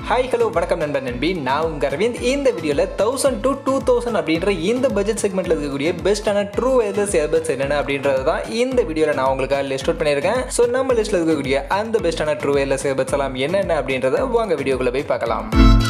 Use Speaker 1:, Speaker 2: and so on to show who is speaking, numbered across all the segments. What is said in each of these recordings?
Speaker 1: hi hello வணக்கம் நண்பன் நண்பி நான் உங்க அரவிந்த் இந்த வீடியோவில் தௌசண்ட் டு டூ தௌசண்ட் அப்படின்ற இந்த பட்ஜெட் செக்மெண்ட்ல இருக்கக்கூடிய பெஸ்ட்டான ட்ரூ வேதர்ஸ் ஏர்பட்ஸ் என்னென்ன அப்படின்றது தான் இந்த வீடியோவில் நான் உங்களுக்கு லிஸ்ட் அவுட் பண்ணியிருக்கேன் ஸோ நம்ம லிஸ்ட்டில் இருக்கக்கூடிய அந்த பெஸ்ட்டான ட்ரூ வேர்லெஸ் ஏர்பட்ஸ் எல்லாம் என்னென்ன அப்படின்றத வாங்க வீடியோக்குள்ளே போய் பார்க்கலாம்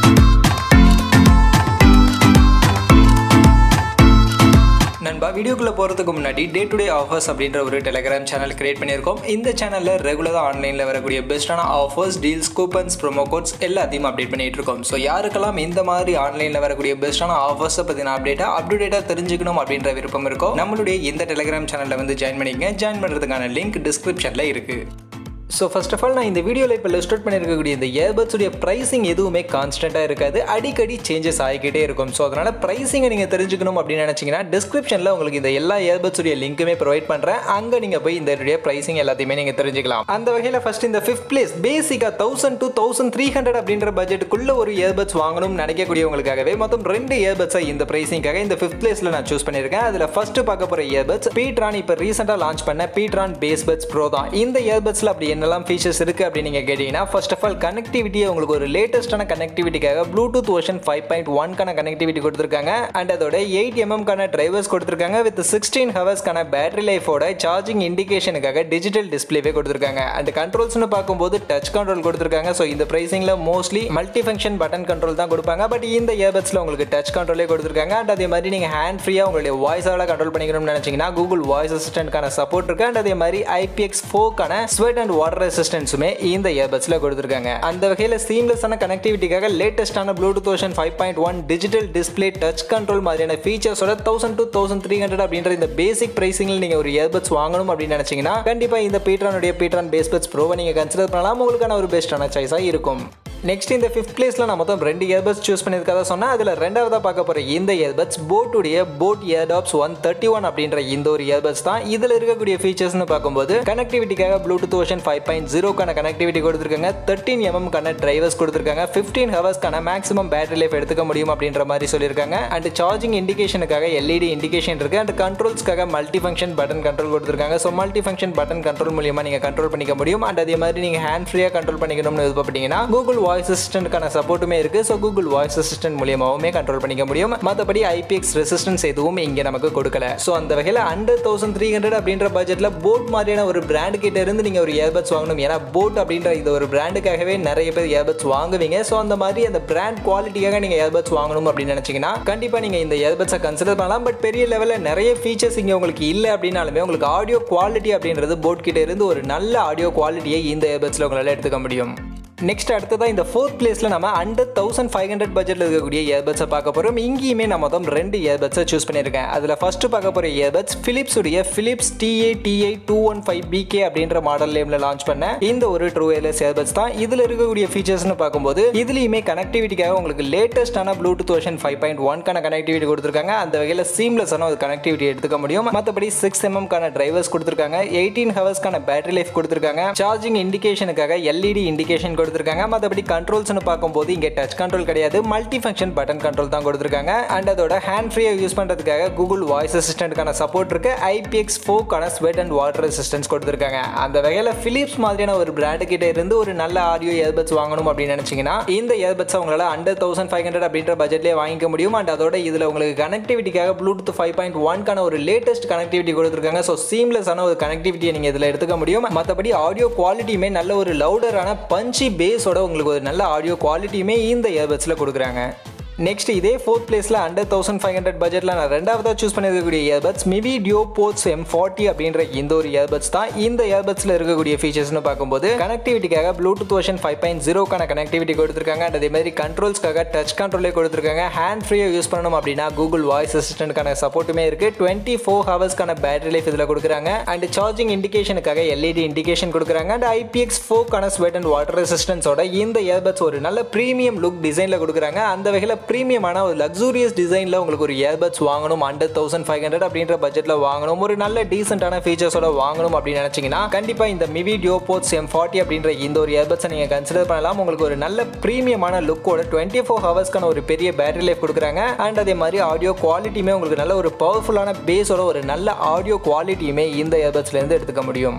Speaker 1: நண்பா வீடியோக்குள்ளே போகிறதுக்கு முன்னாடி டே டு டே ஆஃபர்ஸ் அப்படின்ற ஒரு டெலிகிராம் சேனல் கிரியேட் பண்ணியிருக்கோம் இந்த சேனலில் ரெகுலராக ஆன்லைனில் வரக்கூடிய பெஸ்ட்டான offers deals coupons promo codes எல்லாத்தையும் அப்டேட் பண்ணிட்டு இருக்கோம் ஸோ யாருக்கெல்லாம் இந்த மாதிரி ஆன்லைனில் வரக்கூடிய பெஸ்ட்டான ஆஃபர்ஸை பற்றின அப்டேட்டாக அப்டேட்டாக தெரிஞ்சுக்கணும் அப்படின்ற விருப்பம் இருக்கோ நம்மளுடைய இந்த டெலிகிராம் சேனலில் வந்து ஜாயின் பண்ணிக்கங்க ஜாயின் பண்ணுறதுக்கான லிங்க் டிஸ்கிரிப்ஷனில் இருக்குது ஸோ ஃபர்ஸ்ட் ஆஃப் ஆல் நான் இந்த வீடியோவில் இப்போ லிஸ்ட் அவுட் பண்ணியிருக்கக்கூடிய இந்த இயர்பட்ஸுடைய ப்ரைஸிங் எதுவுமே கான்ஸ்டண்ட்டாக இருக்காது அடிக்கடி சேஞ்சஸ் ஆகிக்கிட்டே இருக்கும் ஸோ அதனால் ப்ரைஸிங்கை நீங்கள் தெரிஞ்சுக்கணும் அப்படின்னு நினச்சிங்கன்னா டிஸ்கிரிப்ஷனில் உங்களுக்கு இந்த எல்லா இயர்பட்ஸுடைய லிங்க்குமே ப்ரொவைட் பண்ணுறேன் அங்கே நீங்கள் போய் இந்த ப்ரைஸிங் எல்லாத்தையுமே நீங்கள் தெரிஞ்சுக்கலாம் அந்த வகையில் ஃபஸ்ட் இந்த ஃபிஃப்த் பிளேஸ் பேசிக்காக thousand to thousand three hundred அப்படின்ற பட்ஜெட்டுக்குள்ள ஒரு இயர்பட்ஸ் வாங்கணும்னு நினைக்கக்கூடியவங்களுக்காகவே மொத்தம் ரெண்டு இயர்பட்ஸை இந்த ப்ரைஸிங்காக இந்த ஃபிஃப்த் பிளேஸில் நான் சூஸ் பண்ணியிருக்கேன் அதில் ஃபர்ஸ்ட் பார்க்க போகிற இயர்பட்ஸ் பீட்ரான் இப்போ ரீசெண்டாக லான்ச் பண்ண பீட்ரான் பேஸ் பட்ஸ் ப்ரோ தான் இந்த இயர்பட்ஸில் அப்படி என்னெல்லாம் ஃபீச்சர்ஸ் இருக்குது அப்படின்னு நீங்கள் கேட்டிங்கன்னா ஃபர்ஸ்ட் ஆஃப் ஆல் கனெக்டிவிட்டியை உங்களுக்கு ஒரு லேட்டஸ்ட்டான கனெக்டிவிட்டிக்காக ப்ளூடூத் வெர்ஷன் ஃபைவ் பாயிண்ட் ஒன்க்கான கனெக்டிவிட்டி கொடுத்துருக்காங்க அண்ட் அதோட எயிட் எம்எம்கான டிரைவர்ஸ் கொடுத்துருக்காங்க வித் சிக்ஸ்டீன் ஹவர்ஸ்க்கான பேட்டரி லைஃபோட சார்ஜிங் இண்டிகேஷனுக்காக டிஜிட்டல் டிஸ்பிளேவே கொடுத்துருக்காங்க அண்ட் கண்ட்ரோல்ஸ்னு பார்க்கும்போது டச் கண்ட்ரோல் கொடுத்துருக்காங்க ஸோ இந்த ப்ரைஸிங்கில் mostly multi function button control தான் கொடுப்பாங்க பட் இந்த இயர்பட்ஸில் உங்களுக்கு டச் கண்ட்ரோலே கொடுத்துருக்காங்க அண்ட் அதே மாதிரி நீங்கள் ஹேண்ட் ஃப்ரீயாக உங்களுடைய வாய்ஸால் கண்ட்ரோல் பண்ணிக்கணும்னு நினச்சிங்கன்னா கூகுள் வாய்ஸ் அசிஸ்டன்ட்கான சப்போர்ட் இருக்கு அண்ட் அதே மாதிரி ஐபிஎக்ஸ் ஃபோக்கான ஸ்வெட் அண்ட் வாட்டர் ரெசிஸ்டன்ஸுமே இந்த இயர்பட்ஸில் கொடுத்துருக்காங்க அந்த வகையில் சீம்லெஸ்ஸான கனெக்டிவிட்டிக்காக லேட்டஸ்டான Bluetooth version five point one digital display touch control மாதிரியான ஃபீச்சர்ஸோட thousand to thousand three hundred அப்படின்ற இந்த பேசிக் பிரைசிங்கில் நீங்கள் ஒரு இயர்பட்ஸ் வாங்கணும் அப்படின்னு நினச்சிங்கன்னா கண்டிப்பாக இந்த பீட்ரானுடைய பீட்ரான் பேஸ் பட்ஸ் ப்ரோவை நீங்கள் கன்சிடர் பண்ணலாம் உங்களுக்கான ஒரு பெஸ்ட்டான சாய்ஸாக இருக்கும் நெக்ஸ்ட் இந்த ஃபிஃப்த் பிளேஸில் நான் மொத்தம் ரெண்டு இயர்பட்ஸ் சூஸ் பண்ணியிருக்கதா சொன்னால் அதில் ரெண்டாவதாக பார்க்க போகிற இந்த இயர்பட்ஸ் போட்டுடைய boAt Airdopes one thirty one அப்படின்ற இந்த ஒரு இயர்பட்ஸ் தான் இதில் இருக்கக்கூடிய ஃபீச்சர்ஸ்னு பார்க்கும்போது கனெக்டிவிட்டிக்காக ப்ளூடூத் வெர்ஷன் ஃபைவ் பாயிண்ட் ஜீரோக்கான கனெக்டிவிட்டி கொடுத்துருக்காங்க தேர்ட்டின் எம்எம்கான டிரைவர்ஸ் கொடுத்துருக்காங்க ஃபிஃப்டீன் ஹவர்ஸ்க்கான மேக்ஸிமம் பேட்டரி லைஃப் எடுத்துக்க முடியும் அப்படின்ற மாதிரி சொல்லியிருக்காங்க அண்ட் சார்ஜிங் இண்டிகேஷனுக்காக எல்இடி இண்டிகேஷன் இருக்குது அண்ட் கண்ட்ரோல்ஸ்க்காக மல்டி ஃபங்க்ஷன் பட்டன் கண்ட்ரோல் கொடுத்துருக்காங்க so multi function button control மூலியமாக நீங்கள் கண்ட்ரோல் பண்ணிக்க முடியும் அண்ட் அதே மாதிரி நீங்கள் ஹேண்ட் ஃப்ரீயாக கண்ட்ரோல் பண்ணிக்கணும்னு விருப்பப்பட்டீங்கன்னா கூகுள் வாய்ஸ் அசிஸ்டன்ட்கான சப்போர்ட்டுமே இருக்குது ஸோ கூகுள் வாய்ஸ் அசிஸ்டன்ட் மூலியமாகவுமே கண்ட்ரோல் பண்ணிக்க முடியும் மற்றபடி ஐபிஎக்ஸ் ரெசிஸ்டன்ஸ் எதுவும் இங்கே நமக்கு கொடுக்கல ஸோ அந்த வகையில் அண்டர் தௌசண்ட் த்ரீ ஹண்ட்ரட் அப்படின்ற பட்ஜெட்டில் போட் மாதிரியான ஒரு பிராண்ட் கிட்ட இருந்து நீங்கள் ஒரு இயர்பட்ஸ் வாங்கணும் ஏன்னா போட் அப்படின்ற இது ஒரு பிராண்டுக்காகவே நிறைய பேர் இயர்பட்ஸ் வாங்குவீங்க ஸோ அந்த மாதிரி அந்த பிராண்ட் குவாலிட்டியாக நீங்கள் இயர்பட்ஸ் வாங்கணும் அப்படின்னு நினச்சிங்கன்னா கண்டிப்பாக நீங்கள் இந்த இயர்பட்ஸை கன்சிடர் பண்ணலாம் பட் பெரிய லெவலில் நிறைய ஃபீச்சர்ஸ் இங்கே உங்களுக்கு இல்லை அப்படின்னாலுமே உங்களுக்கு ஆடியோ குவாலிட்டி அப்படின்றது போட் கிட்ட இருந்து ஒரு நல்ல ஆடியோ குவாலிட்டியை இந்த இயர்பட்ஸில் உங்களால் எடுத்துக்க முடியும் நெக்ஸ்ட் அடுத்ததாக இந்த ஃபோர்த் பிளேஸில் நம்ம அண்டர் தௌசண்ட் ஃபைவ் ஹண்ட்ரட் பட்ஜெட்டில் இருக்கக்கூடிய இயர்பட்ஸை பார்க்க போகிறோம் இங்கேயுமே நான் மொத்தம் ரெண்டு இயர்பட்ஸை சூஸ் பண்ணியிருக்கேன் அதில் ஃபஸ்ட்டு பார்க்க போகிற இயர்பட்ஸ் ஃபிலிப்ஸ் உடைய Philips TA TI two one five BK அப்படின்ற மாடல் நேமில் லான்ச் பண்ண இந்த ஒரு ட்ரூ ஒயர்லெஸ் இயர்பட்ஸ் தான் இதில் இருக்கக்கூடிய ஃபீச்சர்ஸ்னு பார்க்கும்போது இதுலேயுமே கனெக்டிவிட்டிக்காக உங்களுக்கு லேட்டஸ்டான ப்ளூடூத் வெர்ஷன் ஃபைவ் பாயிண்ட் ஒன்க்கான கனெக்டிவிட்டி கொடுத்துருக்காங்க அந்த வகையில் சீம்லெஸ்ஸான ஒரு கனெக்டிவிட்டி எடுத்துக்க முடியும் மற்றபடி சிக்ஸ் எம்எம்கான டிரைவர்ஸ் கொடுத்துருக்காங்க எயிட்டீன் ஹவர்ஸ்க்கான பேட்டரி லைஃப் கொடுத்துருக்காங்க சார்ஜிங் இண்டிகேஷனுக்காக எல்இடி இண்டிகேஷன் கொடுத்துருக்காங்க மற்றபடி கண்ட்ரோல்ஸ்னு பார்க்கும்போது இங்கே டச் கண்ட்ரோல் கிடையாது மல்டி ஃபங்க்ஷன் பட்டன் கண்ட்ரோல் தான் கொடுத்துருக்காங்க அண்ட் அதோட ஹேண்ட் ஃப்ரீயாக யூஸ் பண்ணுறதுக்காக கூகுள் வாய்ஸ் அசிஸ்டன்ட்கான சப்போர்ட் இருக்கு ஐபிஎக்ஸ் ஃபோக்கான ஸ்வெட் அண்ட் வாட்டர் ரெசிஸ்டன்ஸ் கொடுத்துருக்காங்க அந்த வகையில் ஃபிலிப்ஸ் மாதிரியான ஒரு பிராண்டு கிட்ட இருந்து ஒரு நல்ல ஆடியோ இயர்பட்ஸ் வாங்கணும் அப்படின்னு நினச்சிங்கன்னா இந்த இயர்பட்ஸ் உங்களால் அண்டர் தௌசண்ட் ஃபைவ் ஹண்ட்ரட் அப்படின்ற பட்ஜெட்லேயே வாங்கிக்க முடியும் அண்ட் அதோட இதில் உங்களுக்கு கனெக்டிவிட்டிக்காக ப்ளூடூத் ஃபைவ் பாயிண்ட் ஒன்க்கான ஒரு லேட்டஸ்ட் கனெக்டிவிட்டி கொடுத்துருக்காங்க ஸோ சீம்லெஸ்ஸான ஒரு கனெக்டிவிட்டியை நீங்கள் இதில் எடுத்துக்க முடியும் மற்றபடி ஆடியோ குவாலிட்டியுமே நல்ல ஒரு லவுடரான பஞ்சி பேஸோட உங்களுக்கு ஒரு நல்ல ஆடியோ குவாலிட்டியுமே இந்த இயர்பட்ஸில் கொடுக்குறாங்க நெக்ஸ்ட் இதே ஃபோர்த் பிளேஸில் அண்டர் தௌசண்ட் ஃபைவ் ஹண்ட்ரட் பட்ஜெட்டில் நான் ரெண்டாவதாக சூஸ் பண்ணியிருக்கக்கூடிய earbuds Mivi DuoPods M forty அப்படின்ற இந்த ஒரு இயர்பட்ஸ் தான் இந்த இயர்பட்ஸில் இருக்கக்கூடிய ஃபீச்சர்ஸ்னு பார்க்கும்போது கனெக்டிவிட்டிக்காக ப்ளூடூத் வெர்ஷன் ஃபைவ் பாயிண்ட் ஜீரோக்கான கனெக்டிவிட்டி கொடுத்துருக்காங்க அண்ட் அதே மாதிரி கண்ட்ரோல்ஸ்க்காக டச் கண்ட்ரோலே கொடுத்துருக்காங்க ஹேண்ட் ஃப்ரீயாக யூஸ் பண்ணணும் அப்படின்னா கூகுள் வாய்ஸ் அசிஸ்டன்ட்கான சப்போர்ட்டுமே இருக்குது டுவெண்ட்டி ஃபோர் ஹவர்ஸ்க்கான பேட்டரி லைஃப் இதில் கொடுக்குறாங்க அண்ட் சார்ஜிங் இண்டிகேஷனுக்காக எல்இடி இண்டிகேஷன் கொடுக்குறாங்க அண்ட் ஐபிஎக்ஸ் ஃபோக்கான ஸ்வெட் அண்ட் வாட்டர் ரெசிஸ்டன்ஸோட இந்த இயர்பட்ஸ் ஒரு நல்ல ப்ரீமியம் லுக் டிசைனில் கொடுக்குறாங்க அந்த வகையில் ப்ரீமியமான ஒரு லக்ஸூரியஸ் டிசைனில் உங்களுக்கு ஒரு இயர்பட்ஸ் வாங்கணும் அண்டர் தௌசண்ட் ஃபைவ் ஹண்ட்ரட் அப்படின்ற பட்ஜெட்டில் வாங்கணும் ஒரு நல்ல டீசென்டான ஃபீச்சர்ஸோட வாங்கணும் அப்படின்னு நினச்சிங்கன்னா கண்டிப்பாக இந்த Mivi DuoPods M forty அப்படின்ற இந்த ஒரு இயர்பட்ஸை நீங்கள் கன்சிடர் பண்ணலாம் உங்களுக்கு ஒரு நல்ல ப்ரீமியமான லுக்கோட டுவெண்ட்டி ஃபோர் ஹவர்ஸ்க்கான ஒரு பெரிய பேட்டரி லைஃப் கொடுக்குறாங்க அண்ட் அதே மாதிரி ஆடியோ குவாலிட்டியுமே உங்களுக்கு நல்ல ஒரு பவர்ஃபுல்லான பேஸோட ஒரு நல்ல ஆடியோ குவாலிட்டியுமே இந்த இயர்பட்ஸ்லேருந்து எடுத்துக்க முடியும்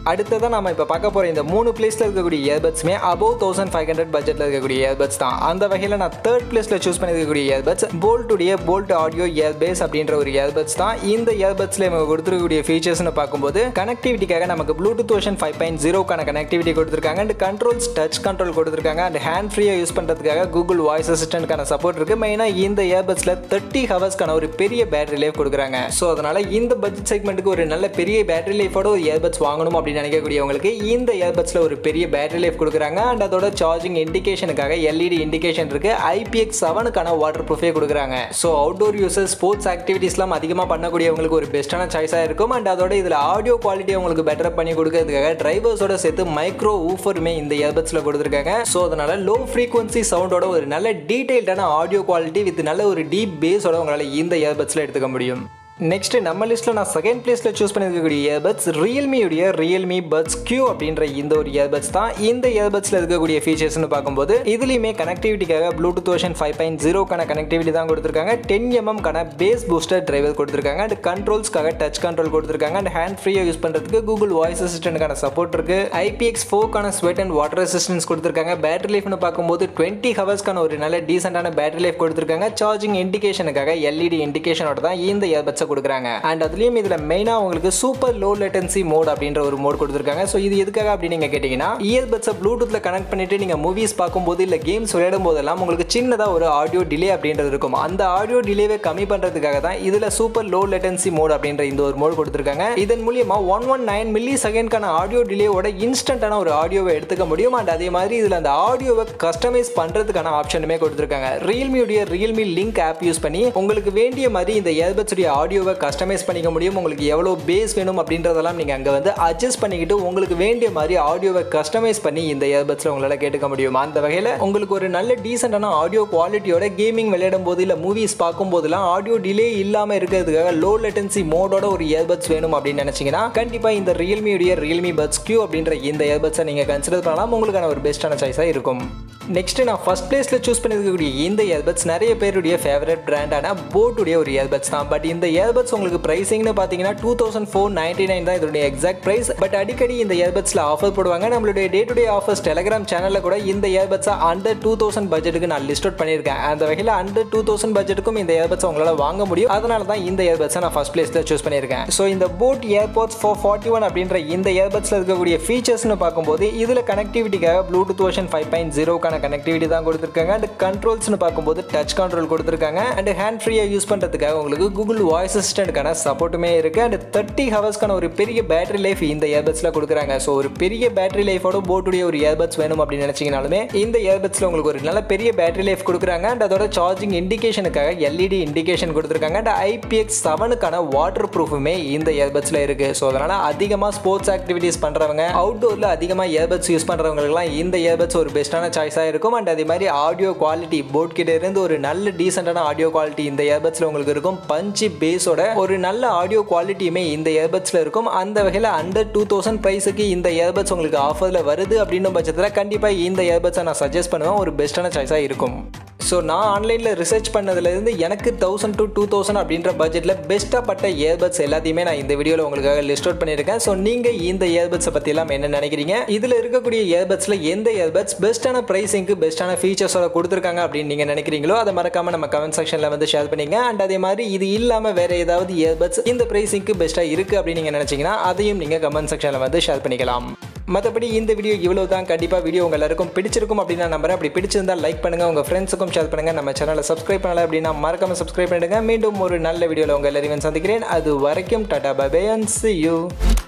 Speaker 1: அடுத்ததான் நம்ம இப்போ பார்க்க போகிற இந்த மூணு பிளேஸில் இருக்கக்கூடிய இயர்பட்ஸுமே அபவ் தௌசண்ட் ஃபைவ் ஹண்ட்ரட் பட்ஜெட்டில் இருக்கக்கூடிய இயர்பட்ஸ் தான் அந்த வகையில் நான் தேர்ட் பிளேஸில் சூஸ் பண்ணியிருக்கக்கூடிய இயர்பட்ஸ் போல்ட்டுடைய போல்ட் ஆடியோ இயர்பேஸ் அப்படின்ற ஒரு இயர்பட்ஸ் தான் இந்த இயர்பட்ஸில் இவங்க கொடுத்துருக்கக்கூடிய ஃபீச்சர்ஸ்னு பார்க்கும்போது கனெக்டிவிட்டிக்காக நமக்கு ப்ளூடூத் வெர்ஷன் ஃபைவ் பாயிண்ட் ஜீரோக்கான கனெக்டிவிட்டி கொடுத்துருக்காங்க அண்ட் கண்ட்ரோல்ஸ் டச் கண்ட்ரோல் கொடுத்துருக்காங்க அண்ட் ஹேண்ட் ஃப்ரீயாக யூஸ் பண்ணுறதுக்காக கூகுள் வாய்ஸ் அசிஸ்டன்ட்கான சப்போர்ட் இருக்குது மெயினாக இந்த இயர்பட்ஸில் தேர்ட்டி ஹவர்ஸ்க்கான ஒரு பெரிய பேட்டரி லைஃப் கொடுக்குறாங்க ஸோ அதனால் இந்த பட்ஜெட் செக்மெண்ட்டுக்கு ஒரு நல்ல பெரிய பேட்டரி லைஃபோட ஒரு இயர்பட்ஸ் வாங்கணும் அப்படின்னு நினைக்கக்கூடியவங்களுக்கு இந்த இயர்பட்ஸில் ஒரு பெரிய பேட்டரி லைஃப் கொடுக்குறாங்க அண்ட் அதோட சார்ஜிங் இண்டிகேஷனுக்காக எல்இடி இண்டிகேஷன் இருக்கு ஐபிஎக்ஸ் செவனுக்கான வாட்டர் ப்ரூஃபே கொடுக்குறாங்க ஸோ அவுட்டோர் யூசர் ஸ்போர்ட்ஸ் ஆக்டிவிட்டீஸ்லாம் அதிகமாக பண்ணக்கூடியவங்களுக்கு ஒரு பெஸ்ட்டான சாய்ஸாக இருக்கும் அண்ட் அதோட இதில் ஆடியோ குவாலிட்டி உங்களுக்கு பெட்டர் பண்ணி கொடுக்கறதுக்காக டிரைவர்ஸோட சேர்த்து மைக்ரோ ஊஃபருமே இந்த இயர்பட்ஸில் கொடுத்துருக்காங்க ஸோ அதனால லோ ஃப்ரீக்வன்சி சவுண்டோட ஒரு நல்ல டீடைல்டான ஆடியோ குவாலிட்டி வித் நல்ல ஒரு டீப் பேஸோட உங்களால் இந்த இயர்பட்ஸில் எடுத்துக்க முடியும் நெக்ஸ்ட் நம்ம லிஸ்ட்டில் நான் செகண்ட் பிளேஸில் சூஸ் பண்ணியிருக்கக்கூடிய இயர்பட்ஸ் ரியல்மியுடைய ரியல்மி பட்ஸ் கியூ அப்படின்ற இந்த ஒரு இயர்பட்ஸ் தான் இந்த இயர்பட்ஸில் இருக்கக்கூடிய ஃபீச்சர்ஸ்னு பார்க்கும்போது இதுலேயுமே கனெக்டிவிட்டிக்காக ப்ளூடூத் வெர்ஷன் ஃபைவ் பாயிண்ட் ஜீரோக்கான கனெக்டிவிட்டி தான் கொடுத்துருக்காங்க டென் எம்எம்கான பேஸ் பூஸ்டர் டிரைவர் கொடுத்துருக்காங்க அண்ட் கண்ட்ரோல்ஸ்க்காக டச் கண்ட்ரோல் கொடுத்துருக்காங்க அண்ட் ஹேண்ட் ஃப்ரீயாக யூஸ் பண்ணுறதுக்கு கூகுள் வாய்ஸ் அசிஸ்டன்ட்கான சப்போர்ட் இருக்கு ஐபிஎக்ஸ் ஃபோக்கான ஸ்வெட் அண்ட் வாட்டர் ரெசிஸ்டன்ஸ் கொடுத்துருக்காங்க பேட்டரி லைஃப்னு பார்க்கும்போது டுவெண்ட்டி ஹவர்ஸ்க்கான ஒரு நல்ல டீசென்டான பேட்டரி லைஃப் கொடுத்துருக்காங்க சார்ஜிங் இண்டிகேஷனுக்காக எல்இடி இண்டிகேஷனோட தான் இந்த இயர்பட்ஸை கொடுக்குறாங்க அண்ட் அதுலேயும் இதில் மெயினாக உங்களுக்கு சூப்பர் லோ லேட்டன்சி மோட் அப்படின்ற ஒரு மோட் கொடுத்துருக்காங்க ஸோ இது எதுக்காக அப்படின்னு நீங்கள் கேட்டிங்கன்னா இயர்பட்ஸை ப்ளூடூத்தில் கனெக்ட் பண்ணிட்டு நீங்கள் மூவிஸ் பார்க்கும்போது இல்லை கேம்ஸ் விளையாடும் போதெல்லாம் உங்களுக்கு சின்னதாக ஒரு ஆடியோ டிலே அப்படின்றது இருக்கும் அந்த ஆடியோ டிலேவை கம்மி பண்ணுறதுக்காக தான் இதில் சூப்பர் லோ லேட்டன்சி மோட் அப்படின்ற இந்த ஒரு மோட் கொடுத்துருக்காங்க இதன் மூலியமா ஒன் ஒன் நைன் மில்லி செகண்ட்கான ஆடியோ டிலேவோட இன்ஸ்டன்டான ஒரு ஆடியோவை எடுத்துக்க முடியும் அண்ட் அதே மாதிரி இதில் அந்த ஆடியோவை கஸ்டமைஸ் பண்ணுறதுக்கான ஆப்ஷனுமே கொடுத்துருக்காங்க ரியல்மியுடைய ரியல்மி லிங்க் ஆப் யூஸ் பண்ணி உங்களுக்கு வேண்டிய மாதிரி இந்த இயர்பட்ஸுடைய ஆடியோவை கஸ்டமைஸ் பண்ணிக்க முடியும் உங்களுக்கு எவ்வளோ பேஸ் வேணும் அப்படின்றதெல்லாம் நீங்கள் அங்கே வந்து அட்ஜஸ்ட் பண்ணிக்கிட்டு உங்களுக்கு வேண்டிய மாதிரி ஆடியோவை கஸ்டமைஸ் பண்ணி இந்த இயர்பட்ஸில் உங்களால் கேட்டுக்க முடியும் அந்த வகையில் உங்களுக்கு ஒரு நல்ல டீசெண்டான ஆடியோ குவாலிட்டியோட கேமிங் விளையாடும் போது இல்லை மூவிஸ் பார்க்கும் போதெல்லாம் ஆடியோ டிலே இல்லாமல் இருக்கிறதுக்காக லோ லேட்டன்சி மோடோட ஒரு இயர்பட்ஸ் வேணும் அப்படின்னு நினச்சிங்கன்னா கண்டிப்பாக இந்த ரியல்மியுடைய ரியல்மி பட்ஸ் கியூ அப்படின்ற இந்த இயர்பட்ஸை நீங்கள் கன்சிடர் பண்ணலாம் உங்களுக்கான ஒரு பெஸ்ட்டான சாய்ஸாக இருக்கும் நெக்ஸ்ட் நான் ஃபர்ஸ்ட் பிளேஸில் சூஸ் பண்ணிருக்கக்கூடிய இந்த இயர்பட்ஸ் நிறைய பேருடைய ஃபேவரட் பிராண்டான போட்டுடைய ஒரு இயர்பட்ஸ் தான் பட் இந்த இயர்பட்ஸ் உங்களுக்கு ப்ரைஸிங்னு பார்த்தீங்கன்னா two thousand four ninety nine தான் இதோடைய எக்ஸாக்ட் ப்ரைஸ் பட் அடிக்கடி இந்த இயர்பட்ஸில் ஆஃபர் போடுவாங்க நம்மளுடைய day to day offers Telegram சேனலில் கூட இந்த இயர்பட்ஸை அண்டர் டூ தௌசண்ட் பட்ஜெட்டுக்கு நான் லிஸ்ட் அவுட் பண்ணியிருக்கேன் அந்த வகையில் அண்டர் டூ தௌசண்ட் பட்ஜெட்டுக்கும் இந்த இயர்பட்ஸ் உங்களால் வாங்க முடியும் அதனால தான் இந்த இயர்பட்ஸை நான் ஃபர்ஸ்ட் பிளேஸில் சூஸ் பண்ணியிருக்கேன் ஸோ இந்த boAt Airdopes four forty one அப்படின்ற இந்த இயர்பட்ஸில் இருக்கக்கூடிய ஃபீச்சர்ஸ்னு பார்க்கும்போது இதில் கனெக்டிவிட்டிக்காக ப்ளூடூத் வெர்ஷன் ஃபைவ் பாயிண்ட் ஜீரோக்கான கனெக்டிவிட்டி தான் கொடுத்துருக்காங்க அண்ட் கண்ட்ரோல்ஸ்னு பார்க்கும்போது டச் கண்ட்ரோல் கொடுத்துருக்காங்க அண்ட் ஹேண்ட் ஃப்ரீயாக யூஸ் பண்ணுறதுக்காக உங்களுக்கு கூகுள் வாய்ஸ் அசிஸ்டன்ட்கான சப்போர்ட்டுமே இருக்குது அண்ட் தேர்ட்டி ஹவர்ஸ்க்கான ஒரு பெரிய பேட்டரி லைஃப் இந்த இயர்பட்ஸில் கொடுக்குறாங்க ஸோ ஒரு பெரிய பேட்டரி லைஃபோட போட்டுடைய ஒரு இயர்பட்ஸ் வேணும் அப்படின்னு நினச்சிங்கனாலுமே இந்த இயர்பட்ஸில் உங்களுக்கு ஒரு நல்ல பெரிய பேட்டரி லைஃப் கொடுக்குறாங்க அண்ட் அதோட சார்ஜிங் இண்டிகேஷனுக்காக எல்இடி இண்டிகேஷன் கொடுத்துருக்காங்க அண்ட் ஐபிஎக்ஸ் செவனுக்கான வாட்டர் ப்ரூஃபுமே இந்த இயர்பட்ஸில் இருக்குது ஸோ அதனால் அதிகமாக ஸ்போர்ட்ஸ் ஆக்டிவிட்டீஸ் பண்ணுறவங்க அவுட்டோரில் அதிகமாக இயர்பட்ஸ் யூஸ் பண்ணுறவங்களுக்குலாம் இந்த இயர்பட்ஸ் ஒரு பெஸ்ட்டான சாய்ஸாக இருக்கும் அண்ட் அதே மாதிரி ஆடியோ குவாலிட்டி போட் கிட்ட இருந்து ஒரு நல்ல டீசெண்டான ஆடியோ குவாலிட்டி இந்த இயர்பட்ஸில் உங்களுக்கு இருக்கும் பஞ்சு பேஸோட ஒரு நல்ல ஆடியோ குவாலிட்டியுமே இந்த இயர்பட்ஸில் இருக்கும் அந்த வகையில் அண்டர் டூ தௌசண்ட் ப்ரைஸுக்கு இந்த இயர்பட்ஸ் உங்களுக்கு ஆஃபரில் வருது அப்படின்னும் பட்சத்தில் கண்டிப்பாக இந்த இயர்பட்ஸை நான் சஜஸ்ட் பண்ணுவேன் ஒரு பெஸ்ட்டான சாய்ஸாக இருக்கும் ஸோ நான் ஆன்லைனில் ரிசர்ச் பண்ணதுலேருந்து எனக்கு தௌசண்ட் டு டூ தௌசண்ட் அப்படின்ற பட்ஜெட்டில் பெஸ்ட்டாக பட்ட இயர்பட்ஸ் எல்லாத்தையுமே நான் இந்த வீடியோவில் உங்களுக்காக லிஸ்ட் அவுட் பண்ணியிருக்கேன் ஸோ நீங்கள் இந்த இயர்பட்ஸை பற்றிலாம் என்ன நினைக்கிறீங்க இதில் இருக்கக்கூடிய இயர்பட்ஸில் எந்த இயர்பட்ஸ் பெஸ்ட்டான ப்ரைஸிங்க்கு பெஸ்ட்டான ஃபீச்சர்ஸோட கொடுத்துருக்காங்க அப்படின்னு நீங்கள் நினைக்கிறீங்களோ அதை மறக்காமல் நம்ம கமெண்ட் செக்ஷனில் வந்து ஷேர் பண்ணிங்க அண்ட் அதே மாதிரி இது இல்லாமல் வேறு ஏதாவது இயர்பட்ஸ் இந்த ப்ரைஸிங்க்கு பெஸ்ட்டாக இருக்குது அப்படின்னு நீங்கள் நினச்சிங்கன்னா அதையும் நீங்கள் கமெண்ட் செக்ஷனில் வந்து ஷேர் பண்ணிக்கலாம் மற்றபடி இந்த வீடியோ இவ்வளோ தான் கண்டிப்பாக வீடியோ உங்கள் எல்லாருக்கும் பிடிச்சிருக்கும் அப்படின்னு நான் நம்புறேன் அப்படி பிடிச்சிருந்தா லைக் பண்ணுங்கள் உங்கள் ஃப்ரெண்ட்ஸுக்கும் ஷேர் பண்ணுங்கள் நம்ம சேனலை சப்ஸ்கிரைப் பண்ணல அப்படின்னா மறக்காம சப்ஸ்கிரைப் பண்ணிடுங்க மீண்டும் ஒரு நல்ல வீடியோவில் உங்கள் எல்லாரையும் சந்திக்கிறேன் அது வரைக்கும் tata bye and see you